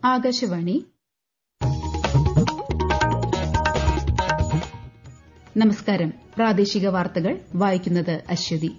ആകാശവാണി നമസ്കാരം പ്രാദേശിക വാർത്തകൾ വായിക്കുന്നത് അശ്വതി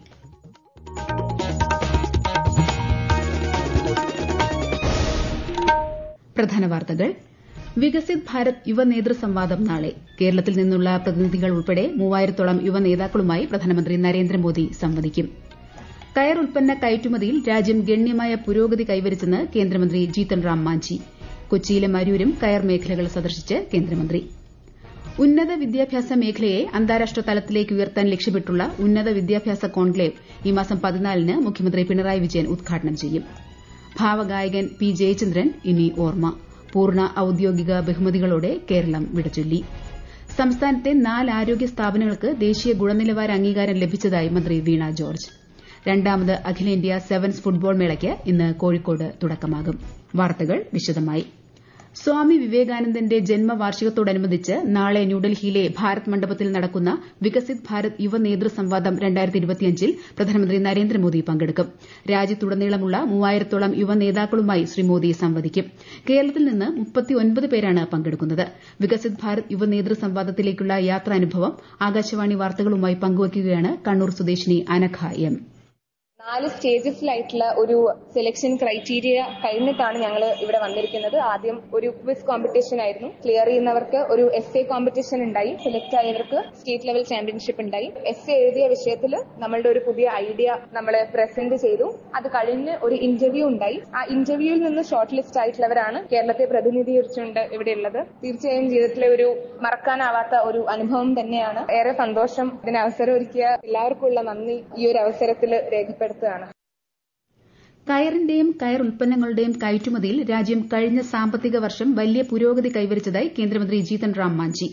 പ്രധാന വാർത്തകൾ വികസിത് ഭാരത് യുവനേതൃ സംവാദം നാളെ കേരളത്തിൽ നിന്നുള്ള പ്രതിനിധികൾ ഉൾപ്പെടെ മൂവായിരത്തോളം യുവനേതാക്കളുമായി പ്രധാനമന്ത്രി നരേന്ദ്രമോദി സംവദിക്കും കയർ ഉൽപ്പന്ന കയറ്റുമതിയിൽ രാജ്യം ഗണ്യമായ പുരോഗതി കൈവരിച്ചെന്ന് കേന്ദ്രമന്ത്രി ജീതൻ റാം മാഞ്ചി കൊച്ചിയിലും അരൂരും കയർ മേഖലകൾ സന്ദർശിച്ച് കേന്ദ്രമന്ത്രി ഉന്നത വിദ്യാഭ്യാസ മേഖലയെ അന്താരാഷ്ട്ര തലത്തിലേക്ക് ഉയർത്താൻ ലക്ഷ്യമിട്ടുള്ള ഉന്നത വിദ്യാഭ്യാസ കോൺക്ലേവ് ഈ മാസം പതിനാലിന് മുഖ്യമന്ത്രി പിണറായി വിജയൻ ഉദ്ഘാടനം ചെയ്യും ഭാവഗായകൻ പി ജയചന്ദ്രൻ ഇനി ഓർമ്മ പൂർണ്ണ ഔദ്യോഗിക ബഹുമതികളോടെ കേരളം വിടചൊല്ലി സംസ്ഥാനത്തെ നാല് ആരോഗ്യ സ്ഥാപനങ്ങൾക്ക് ദേശീയ ഗുണനിലവാര അംഗീകാരം ലഭിച്ചതായി മന്ത്രി വീണ ജോർജ് രണ്ടാമത് അഖിലേന്ത്യാ സെവൻസ് ഫുട്ബോൾ മേളയ്ക്ക് ഇന്ന് കോഴിക്കോട് തുടക്കമാകും വാർത്തകൾ വിശദമായി സ്വാമി വിവേകാനന്ദന്റെ ജന്മവാർഷികത്തോടനുബന്ധിച്ച് നാളെ ന്യൂഡൽഹിയിലെ ഭാരത് മണ്ഡപത്തിൽ നടക്കുന്ന വികസിത് ഭാരത് യുവനേതൃ സംവാദം ൽ പ്രധാനമന്ത്രി നരേന്ദ്രമോദി പങ്കെടുക്കും രാജ്യത്തുടനീളമുള്ള മൂവായിരത്തോളം യുവനേതാക്കളുമായി ശ്രീ മോദി സംവദിക്കും കേരളത്തിൽ നിന്ന് പേരാണ് പങ്കെടുക്കുന്നത് വികസിത് ഭാരത് യുവനേതൃ സംവാദത്തിലേക്കുള്ള യാത്രാനുഭവം ആകാശവാണി വാർത്തകളുമായി പങ്കുവയ്ക്കുകയാണ് കണ്ണൂർ സ്വദേശിനി അനഘ എം നാല് സ്റ്റേജസിലായിട്ടുള്ള ഒരു സെലക്ഷൻ ക്രൈറ്റീരിയ കഴിഞ്ഞിട്ടാണ് ഞങ്ങൾ ഇവിടെ വന്നിരിക്കുന്നത് ആദ്യം ഒരു ക്വിസ് കോമ്പറ്റീഷൻ ആയിരുന്നു ക്ലിയർ ചെയ്യുന്നവർക്ക് ഒരു എസ് എ കോമ്പറ്റീഷൻ ഉണ്ടായി സെലക്ട് ആയവർക്ക് സ്റ്റേറ്റ് ലെവൽ ചാമ്പ്യൻഷിപ്പ് ഉണ്ടായി എസ് എ എഴുതിയ വിഷയത്തിൽ നമ്മളുടെ ഒരു പുതിയ ഐഡിയ നമ്മൾ പ്രസന്റ് ചെയ്തു അത് കഴിഞ്ഞ് ഒരു ഇന്റർവ്യൂ ഉണ്ടായി ആ ഇന്റർവ്യൂവിൽ നിന്ന് ഷോർട്ട് ലിസ്റ്റ് ആയിട്ടുള്ളവരാണ് കേരളത്തെ പ്രതിനിധീകരിച്ചുകൊണ്ട് ഇവിടെ ഉള്ളത് തീർച്ചയായും ജീവിതത്തിലെ ഒരു മറക്കാനാവാത്ത ഒരു അനുഭവം തന്നെയാണ് ഏറെ സന്തോഷം ഇതിന് അവസരം ഒരുക്കിയ എല്ലാവർക്കും ഉള്ള നന്ദി ഈ ഒരു അവസരത്തിൽ രേഖപ്പെടുത്തും ഉൾപ്പെടുത്തുകയാണ് കയറിന്റെയും കയർ ഉൽപ്പന്നങ്ങളുടെയും കയറ്റുമതിയിൽ രാജ്യം കഴിഞ്ഞ സാമ്പത്തിക വർഷം വലിയ പുരോഗതി കൈവരിച്ചതായി കേന്ദ്രമന്ത്രി ജീതൻ റാം മാഞ്ചി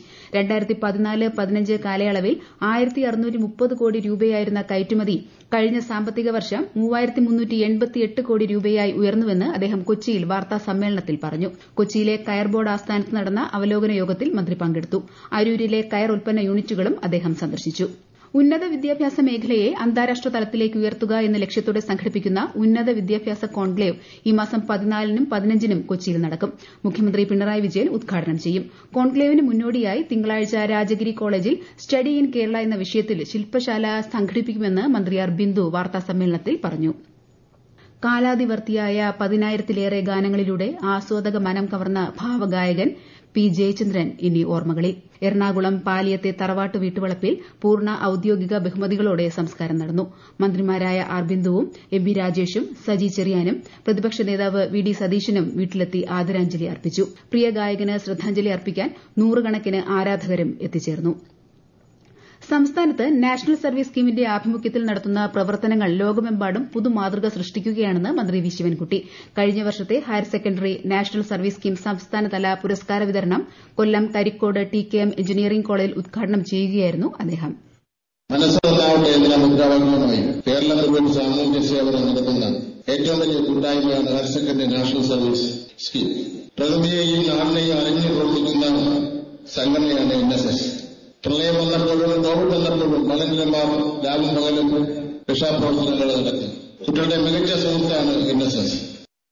കാലയളവിൽ കോടി രൂപയായിരുന്ന കയറ്റുമതി കഴിഞ്ഞ സാമ്പത്തിക വർഷം കോടി രൂപയായി ഉയർന്നുവെന്ന് അദ്ദേഹം കൊച്ചിയിൽ വാർത്താ സമ്മേളനത്തിൽ പറഞ്ഞു കൊച്ചിയിലെ കയർ ബോർഡ് ആസ്ഥാനത്ത് നടന്ന അവലോകന യോഗത്തിൽ മന്ത്രി പങ്കെടുത്തു അരൂരിലെ കയർ ഉൽപ്പന്ന യൂണിറ്റുകളും അദ്ദേഹം സന്ദർശിച്ചു ഉന്നത വിദ്യാഭ്യാസ മേഖലയെ അന്താരാഷ്ട്ര തലത്തിലേക്ക് ഉയർത്തുക എന്ന ലക്ഷ്യത്തോടെ സംഘടിപ്പിക്കുന്ന ഉന്നത വിദ്യാഭ്യാസ കോൺക്ലേവ് ഈ മാസം പതിനാലിനും പതിനഞ്ചിനും കൊച്ചിയിൽ നടക്കും മുഖ്യമന്ത്രി പിണറായി വിജയൻ ഉദ്ഘാടനം ചെയ്യും കോൺക്ലേവിന് മുന്നോടിയായി തിങ്കളാഴ്ച രാജഗിരി കോളേജിൽ സ്റ്റഡി ഇൻ കേരള എന്ന വിഷയത്തിൽ ശില്പശാല സംഘടിപ്പിക്കുമെന്ന് മന്ത്രി ആർ ബിന്ദു വാർത്താസമ്മേളനത്തിൽ പറഞ്ഞു കാലാതിവർത്തിയായ പതിനായിരത്തിലേറെ ഗാനങ്ങളിലൂടെ ആസ്വാദക മനം കവർന്ന ഭാവഗായകൻ പി ജയചന്ദ്രൻ ഇനി ഓർമ്മകളിൽ എറണാകുളം പാലിയത്തെ തറവാട്ട് വീട്ടുവളപ്പിൽ പൂർണ്ണ ഔദ്യോഗിക ബഹുമതികളോടെ സംസ്കാരം നടന്നു മന്ത്രിമാരായ ആർ ബിന്ദുവും എം വി രാജേഷും സജി ചെറിയാനും പ്രതിപക്ഷ നേതാവ് വി ഡി സതീശനും വീട്ടിലെത്തി ആദരാഞ്ജലി അർപ്പിച്ചു പ്രിയ ഗായകന് ശ്രദ്ധാഞ്ജലി അർപ്പിക്കാൻ നൂറുകണക്കിന് ആരാധകരും എത്തിച്ചേർന്നു സംസ്ഥാനത്ത് നാഷണൽ സർവീസ് സ്കീമിന്റെ ആഭിമുഖ്യത്തിൽ നടത്തുന്ന പ്രവർത്തനങ്ങൾ ലോകമെമ്പാടും പുതുമാതൃക സൃഷ്ടിക്കുകയാണെന്ന് മന്ത്രി വി ശിവൻകുട്ടി കഴിഞ്ഞ വർഷത്തെ higher secondary national service scheme സംസ്ഥാനതല പുരസ്കാര വിതരണം Kollam Karicode T K M engineering കോളേജിൽ ഉദ്ഘാടനം ചെയ്യുകയായിരുന്നു അദ്ദേഹം മനസ്സൊന്നാവട്ടെ എന്ന മുദ്രാവാക്യവുമായി കേരളം മുഴുവൻ സാമൂഹ്യ സേവനം നടത്തുന്ന ഏറ്റവും വലിയ കൂട്ടായ്മയാണ് higher secondary national service scheme പ്രകൃതിയെയും നാടിനെയും അറിഞ്ഞു പ്രവർത്തിക്കുന്ന സംഘടനയാണ് എൻ എസ് എസ് പ്രളയം വന്നപ്പോഴും കോവിഡ് വന്നപ്പോഴും മലങ്കരമാർ രാവും പകലും രക്ഷാപ്രവർത്തനങ്ങൾ നടത്തി കുട്ടികളുടെ മികച്ച സുഹൃത്താണ് എൻ എസ് എസ്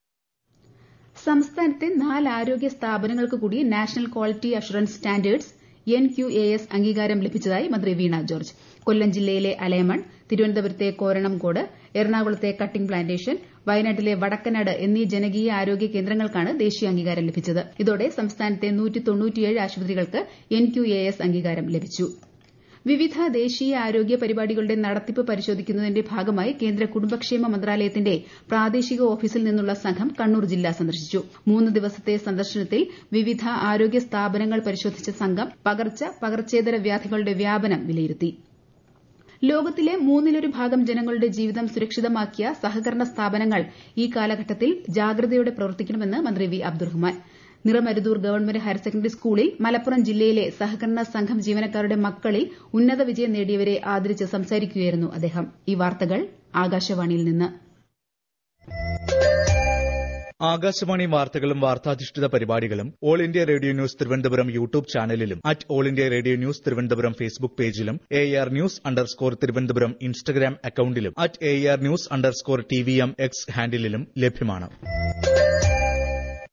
സംസ്ഥാനത്തെ നാല് ആരോഗ്യ സ്ഥാപനങ്ങൾക്ക് കൂടി national quality assurance standards N Q A S അംഗീകാരം ലഭിച്ചതായി മന്ത്രി വീണ ജോർജ് കൊല്ലം ജില്ലയിലെ അലയമൺ തിരുവനന്തപുരത്തെ കോരണംകോട് എറണാകുളത്തെ കട്ടിംഗ് പ്ലാന്റേഷൻ വയനാട്ടിലെ വടക്കനാട് എന്നീ ജനകീയ ആരോഗ്യ കേന്ദ്രങ്ങൾക്കാണ് ദേശീയ അംഗീകാരം ലഭിച്ചത് ഇതോടെ സംസ്ഥാനത്തെ ആശുപത്രികൾക്ക് എൻ ക്യു എ എസ് അംഗീകാരം ലഭിച്ചു വിവിധ ദേശീയ ആരോഗ്യ പരിപാടികളുടെ നടത്തിപ്പ് പരിശോധിക്കുന്നതിന്റെ ഭാഗമായി കേന്ദ്ര കുടുംബക്ഷേമ മന്ത്രാലയത്തിന്റെ പ്രാദേശിക ഓഫീസിൽ നിന്നുള്ള സംഘം കണ്ണൂർ ജില്ല സന്ദർശിച്ചു മൂന്ന് ദിവസത്തെ സന്ദർശനത്തിൽ വിവിധ ആരോഗ്യ സ്ഥാപനങ്ങൾ പരിശോധിച്ച സംഘം പകർച്ച പകർച്ചേതര വ്യാധികളുടെ വ്യാപനം വിലയിരുത്തി ലോകത്തിലെ മൂന്നിലൊരു ഭാഗം ജനങ്ങളുടെ ജീവിതം സുരക്ഷിതമാക്കിയ സഹകരണ സ്ഥാപനങ്ങൾ ഈ കാലഘട്ടത്തിൽ ജാഗ്രതയോടെ പ്രവർത്തിക്കണമെന്ന് മന്ത്രി V Abdurahiman Niramaruthur government higher secondary സ്കൂളിൽ മലപ്പുറം ജില്ലയിലെ സഹകരണ സംഘം ജീവനക്കാരുടെ മക്കളിൽ ഉന്നത വിജയം നേടിയവരെ ആദരിച്ച് സംസാരിക്കുകയായിരുന്നു അദ്ദേഹം ഈ വാർത്തകൾ ആകാശവാണിയിൽ നിന്ന് ആകാശവാണി വാർത്തകളും വാർത്താധിഷ്ഠിത പരിപാടികളും all India radio news Thiruvananthapuram YouTube ചാനലിലും at all India radio news Thiruvananthapuram Facebook പേജിലും A R news underscore Thiruvananthapuram Instagram അക്കൌണ്ടിലും at A R news underscore T V M X ഹാൻഡിലും ലഭ്യമാണ്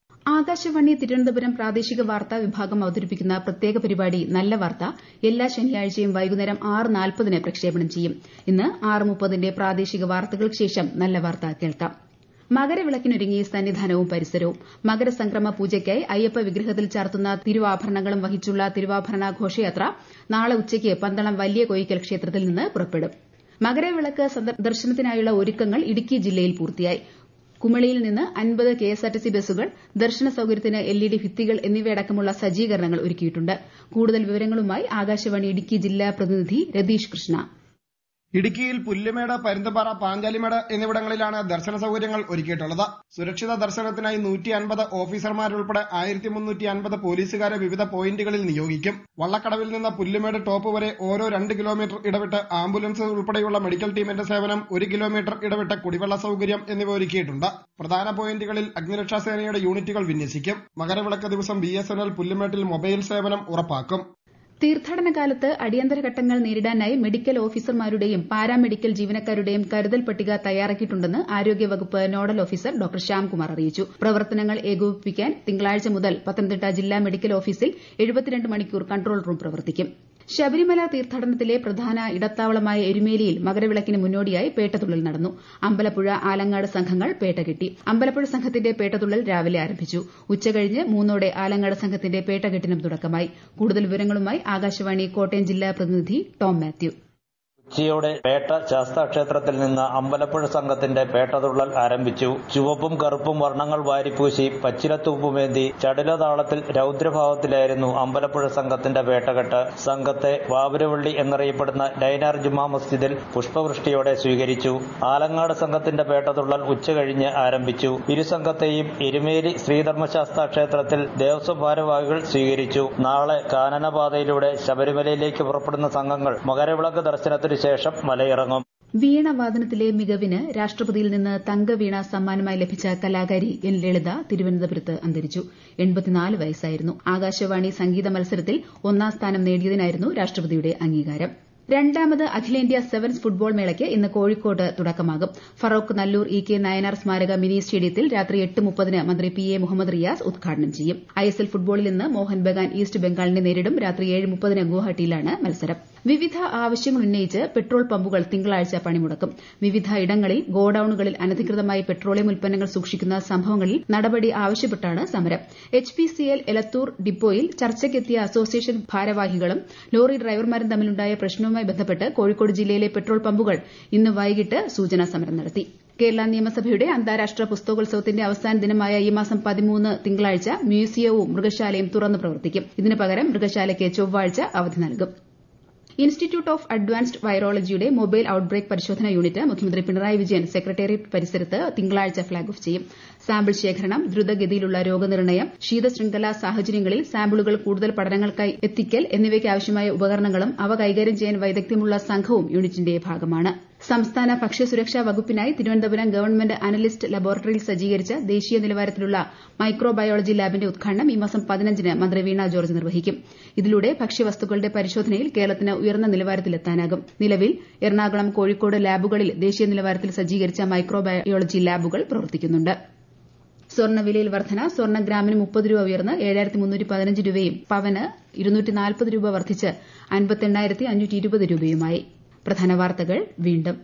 ആകാശവാണി തിരുവനന്തപുരം പ്രാദേശിക വാർത്താ വിഭാഗം അവതരിപ്പിക്കുന്ന പ്രത്യേക പരിപാടി നല്ല വാർത്ത എല്ലാ ശനിയാഴ്ചയും വൈകുന്നേരം ആറ് നാൽപ്പതിന് പ്രക്ഷേപണം ചെയ്യും ഇന്ന് ആറ് മുപ്പതിന്റെ പ്രാദേശിക വാർത്തകൾക്ക് ശേഷം നല്ല വാർത്ത കേൾക്കാം മകരവിളക്കിനൊരുങ്ങി സന്നിധാനവും പരിസരവും മകരസംക്രമ പൂജയ്ക്കായി അയ്യപ്പ വിഗ്രഹത്തിൽ ചാർത്തുന്ന തിരുവാഭരണങ്ങളും വഹിച്ചുള്ള തിരുവാഭരണ ഘോഷയാത്ര നാളെ ഉച്ചയ്ക്ക് പന്തളം വലിയ കോയിക്കൽ ക്ഷേത്രത്തിൽ നിന്ന് പുറപ്പെടും മകരവിളക്ക് ദർശനത്തിനായുള്ള ഒരുക്കങ്ങൾ ഇടുക്കി ജില്ലയിൽ പൂർത്തിയായി കുമളിയിൽ നിന്ന് അൻപത് കെഎസ്ആർടിസി ബസ്സുകൾ ദർശന സൌകര്യത്തിന് എൽഇഡി ഭിത്തികൾ എന്നിവയടക്കമുള്ള സജ്ജീകരണങ്ങൾ ഒരുക്കിയിട്ടുണ്ട് കൂടുതൽ വിവരങ്ങളുമായി ആകാശവാണി ഇടുക്കി ജില്ലാ പ്രതിനിധി രതീഷ് കൃഷ്ണ ഇടുക്കിയിൽ പുല്ലുമേട് പരുന്തുപാറ പാഞ്ചാലിമേട് എന്നിവിടങ്ങളിലാണ് ദർശന സൌകര്യങ്ങൾ ഒരുക്കിയിട്ടുള്ളത് സുരക്ഷിത ദർശനത്തിനായി നൂറ്റി അൻപത് ഓഫീസർമാരുൾപ്പെടെ ആയിരത്തി മുന്നൂറ്റി അൻപത് പോലീസുകാരെ വിവിധ പോയിന്റുകളിൽ നിയോഗിക്കും വള്ളക്കടവിൽ നിന്ന് പുല്ലുമേട് ടോപ്പ് വരെ ഓരോ രണ്ട് കിലോമീറ്റർ ഇടവിട്ട് ആംബുലൻസ് ഉൾപ്പെടെയുള്ള മെഡിക്കൽ ടീമിന്റെ സേവനം ഒരു കിലോമീറ്റർ ഇടവിട്ട് കുടിവെള്ള സൌകര്യം എന്നിവ ഒരുക്കിയിട്ടുണ്ട് പ്രധാന പോയിന്റുകളിൽ അഗ്നിരക്ഷാ സേനയുടെ യൂണിറ്റുകൾ വിന്യസിക്കും മകരവിളക്ക് ദിവസം ബി എസ് എൻ എൽ പുല്ലുമേട്ടിൽ മൊബൈൽ സേവനം ഉറപ്പാക്കും തീർത്ഥാടന കാലത്ത് അടിയന്തര ഘട്ടങ്ങൾ നേരിടാനായി മെഡിക്കൽ ഓഫീസർമാരുടെയും പാരാമെഡിക്കൽ ജീവനക്കാരുടെയും കരുതൽ പട്ടിക തയ്യാറാക്കിയിട്ടുണ്ടെന്ന് ആരോഗ്യവകുപ്പ് നോഡൽ ഓഫീസർ ഡോക്ടർ ശ്യാംകുമാർ അറിയിച്ചു പ്രവർത്തനങ്ങൾ ഏകോപിപ്പിക്കാൻ തിങ്കളാഴ്ച മുതൽ പത്തനംതിട്ട ജില്ലാ മെഡിക്കൽ ഓഫീസിൽ എഴുപത്തിരണ്ട് മണിക്കൂർ കൺട്രോൾ റൂം പ്രവർത്തിക്കും ശബരിമല തീർത്ഥാടനത്തിലെ പ്രധാന ഇടത്താവളമായ എരുമേലിയിൽ മകരവിളക്കിന് മുന്നോടിയായി പേട്ടതുള്ളൽ നടന്നു അമ്പലപ്പുഴ ആലങ്ങാട് സംഘങ്ങൾ പേട്ട കെട്ടി അമ്പലപ്പുഴ സംഘത്തിന്റെ പേട്ടതുള്ളൽ രാവിലെ ആരംഭിച്ചു ഉച്ചകഴിഞ്ഞ് മൂന്നോടെ ആലങ്ങാട് സംഘത്തിന്റെ പേട്ടകെട്ടിനും തുടക്കമായി കൂടുതൽ വിവരങ്ങളുമായി ആകാശവാണി കോട്ടയം ജില്ലാ പ്രതിനിധി ടോം മാത്യു ഉച്ചയോടെ പേട്ട ശാസ്താക്ഷേത്രത്തിൽ നിന്ന് അമ്പലപ്പുഴ സംഘത്തിന്റെ പേട്ടതുള്ളൽ ആരംഭിച്ചു ചുവപ്പും കറുപ്പും വർണ്ണങ്ങൾ വാരിപ്പൂശി പച്ചിലത്തൂപ്പുമേന്തി ചടുലതാളത്തിൽ രൌദ്രഭാവത്തിലായിരുന്നു അമ്പലപ്പുഴ സംഘത്തിന്റെ പേട്ടകെട്ട് സംഘത്തെ വാപുരവള്ളി എന്നറിയപ്പെടുന്ന ഡൈനാർ ജുമാ മസ്ജിദിൽ പുഷ്പവൃഷ്ടിയോടെ സ്വീകരിച്ചു ആലങ്ങാട് സംഘത്തിന്റെ പേട്ടതുള്ളൽ ഉച്ചകഴിഞ്ഞ് ആരംഭിച്ചു ഇരു സംഘത്തെയും എരുമേലി ശ്രീധർമ്മശാസ്താ ക്ഷേത്രത്തിൽ ദേവസ്വം ഭാരവാഹികൾ സ്വീകരിച്ചു നാളെ കാനനപാതയിലൂടെ ശബരിമലയിലേക്ക് പുറപ്പെടുന്ന സംഘങ്ങൾ മകരവിളക്ക് ദർശനത്തിന് ശേഷം മലയിറങ്ങും വീണവാദനത്തിലെ മികവിന് രാഷ്ട്രപതിയിൽ നിന്ന് തങ്കവീണ സമ്മാനമായി ലഭിച്ച കലാകാരി എൻ ലളിത തിരുവനന്തപുരത്ത് അന്തരിച്ചു വയസ്സായിരുന്നു ആകാശവാണി സംഗീത മത്സരത്തിൽ ഒന്നാം സ്ഥാനം നേടിയതിനായിരുന്നു രാഷ്ട്രപതിയുടെ അംഗീകാരം രണ്ടാമത് അഖിലേന്ത്യാ സെവൻസ് ഫുട്ബോൾ മേളയ്ക്ക് ഇന്ന് കോഴിക്കോട്ട് തുടക്കമാകും ഫറോക്ക് നല്ലൂർ ഇ കെ നായനാർ സ്മാരക മിനി സ്റ്റേഡിയത്തിൽ രാത്രി എട്ട് മുപ്പതിന് മന്ത്രി പി എ മുഹമ്മദ് റിയാസ് ഉദ്ഘാടനം ചെയ്യും ഐഎസ്എൽ ഫുട്ബോളിൽ ഇന്ന് മോഹൻ ബഗാൻ ഈസ്റ്റ് ബംഗാളിനെ നേരിടും രാത്രി ഏഴ് മുപ്പതിന് ഗുവാഹട്ടിയിലാണ് മത്സരം വിവിധ ആവശ്യങ്ങൾ ഉന്നയിച്ച് പെട്രോൾ പമ്പുകൾ തിങ്കളാഴ്ച പണിമുടക്കും വിവിധ ഇടങ്ങളിൽ ഗോഡൌണുകളിൽ അനധികൃതമായി പെട്രോളിയം ഉൽപ്പന്നങ്ങൾ സൂക്ഷിക്കുന്ന സംഭവങ്ങളിൽ നടപടി ആവശ്യപ്പെട്ടാണ് സമരം H P C L Elathur ഡിപ്പോയിൽ ചർച്ചയ്ക്കെത്തിയ അസോസിയേഷൻ ഭാരവാഹികളും ലോറി ഡ്രൈവർമാരും തമ്മിലുണ്ടായ പ്രശ്നവുമായി ബന്ധപ്പെട്ട് കോഴിക്കോട് ജില്ലയിലെ പെട്രോൾ പമ്പുകൾ ഇന്ന് വൈകിട്ട് സൂചനാ സമരം നടത്തി കേരള നിയമസഭയുടെ അന്താരാഷ്ട്ര പുസ്തകോത്സവത്തിന്റെ അവസാന ദിനമായ ഈ മാസം പതിമൂന്ന് തിങ്കളാഴ്ച മ്യൂസിയവും മൃഗശാലയും തുറന്നു പ്രവർത്തിക്കും ഇതിന് പകരം മൃഗശാലയ്ക്ക് ചൊവ്വാഴ്ച അവധി നൽകും ഇൻസ്റ്റിറ്റ്യൂട്ട് ഓഫ് അഡ്വാൻസ്ഡ് വൈറോളജിയുടെ മൊബൈൽ ഔട്ട്ബ്രേക്ക് പരിശോധന യൂണിറ്റ് മുഖ്യമന്ത്രി പിണറായി വിജയൻ സെക്രട്ടേറിയറ്റ് പരിസരത്ത് തിങ്കളാഴ്ച ഫ്ളാഗ് ഓഫ് ചെയ്യും സാമ്പിൾ ശേഖരണം ദ്രുതഗതിയിലുള്ള രോഗനിർണയം ശീതശൃംഖല സാഹചര്യങ്ങളിൽ സാമ്പിളുകൾ കൂടുതൽ പഠനങ്ങൾക്കായി എത്തിക്കൽ എന്നിവയ്ക്ക് ആവശ്യമായ ഉപകരണങ്ങളും അവ കൈകാര്യം ചെയ്യാൻ വൈദഗ്ധ്യമുള്ള സംഘവും യൂണിറ്റിന്റെ ഭാഗമാണ് സംസ്ഥാന ഭക്ഷ്യസുരക്ഷാ വകുപ്പിനായി തിരുവനന്തപുരം ഗവൺമെന്റ് അനലിസ്റ്റ് ലബോറട്ടറിയിൽ സജ്ജീകരിച്ച ദേശീയ നിലവാരത്തിലുള്ള മൈക്രോബയോളജി ലാബിന്റെ ഉദ്ഘാടനം ഈ മാസം പതിനഞ്ചിന് മന്ത്രി വീണ ജോർജ് നിർവഹിക്കും ഇതിലൂടെ ഭക്ഷ്യവസ്തുക്കളുടെ പരിശോധനയിൽ കേരളത്തിന് ഉയർന്ന നിലവാരത്തിലെത്താനാകും നിലവിൽ എറണാകുളം കോഴിക്കോട് ലാബുകളിൽ ദേശീയ നിലവാരത്തിൽ സജ്ജീകരിച്ച മൈക്രോബയോളജി ലാബുകൾ പ്രവർത്തിക്കുന്നുണ്ട് സ്വർണ്ണവിലയിൽ വർധന സ്വർണ്ണ ഗ്രാമിന് മുപ്പത് രൂപ ഉയർന്ന് ഏഴായിരത്തി മുന്നൂറ്റി പതിനഞ്ച് രൂപയും പവന് ഇരുന്നൂറ്റി നാൽപ്പത് രൂപ വർദ്ധിച്ച് അൻപത്തെണ്ണായിരത്തി അഞ്ഞൂറ്റി ഇരുപത് രൂപയുമായി പ്രധാന വാർത്തകൾ വീണ്ടും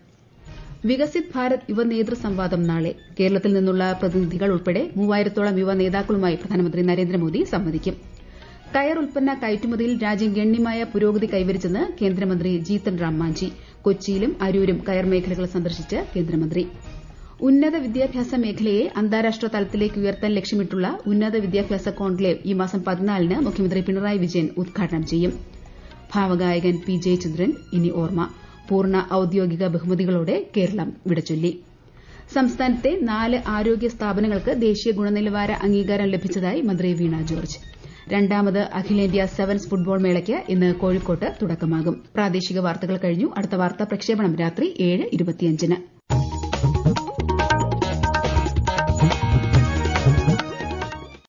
വികസിത് ഭാരത് യുവ നേതൃ സംവാദം നാളെ കേരളത്തിൽ നിന്നുള്ള പ്രതിനിധികൾ ഉൾപ്പെടെ മൂവായിരത്തോളം യുവ നേതാക്കളുമായി പ്രധാനമന്ത്രി നരേന്ദ്രമോദി സംവദിക്കും കയർ ഉൽപ്പന്ന കയറ്റുമതിയിൽ രാജ്യം ഗണ്യമായ പുരോഗതി കൈവരിച്ചെന്ന് കേന്ദ്രമന്ത്രി ജീതൻ റാം മാഞ്ചി കൊച്ചിയിലും അരൂരും കയർ മേഖലകൾ സന്ദർശിച്ച് കേന്ദ്രമന്ത്രി ഉന്നത വിദ്യാഭ്യാസ മേഖലയെ അന്താരാഷ്ട്ര തലത്തിലേക്ക് ഉയർത്താൻ ലക്ഷ്യമിട്ടുള്ള ഉന്നത വിദ്യാഭ്യാസ കോൺക്ലേവ് ഈ മാസം പതിനാലിന് മുഖ്യമന്ത്രി പിണറായി വിജയൻ ഉദ്ഘാടനം ചെയ്യും ഭാവഗായകൻ പി ജയചന്ദ്രൻ ഇനി ഓർമ്മ പൂർണ്ണ ഔദ്യോഗിക ബഹുമതികളോടെ കേരളം വിടചൊല്ലി സംസ്ഥാനത്തെ നാല് ആരോഗ്യ സ്ഥാപനങ്ങൾക്ക് ദേശീയ ഗുണനിലവാര അംഗീകാരം ലഭിച്ചതായി മന്ത്രി വീണ ജോർജ് രണ്ടാമത് അഖിലേന്ത്യാ സെവൻസ് ഫുട്ബോൾ മേളയ്ക്ക് ഇന്ന് കോഴിക്കോട്ട് തുടക്കമാകും പ്രാദേശിക വാർത്തകൾ കഴിഞ്ഞു അടുത്ത വാർത്താ പ്രക്ഷേപണം രാത്രി ഏഴ് ഇരുപത്തിയഞ്ചിന്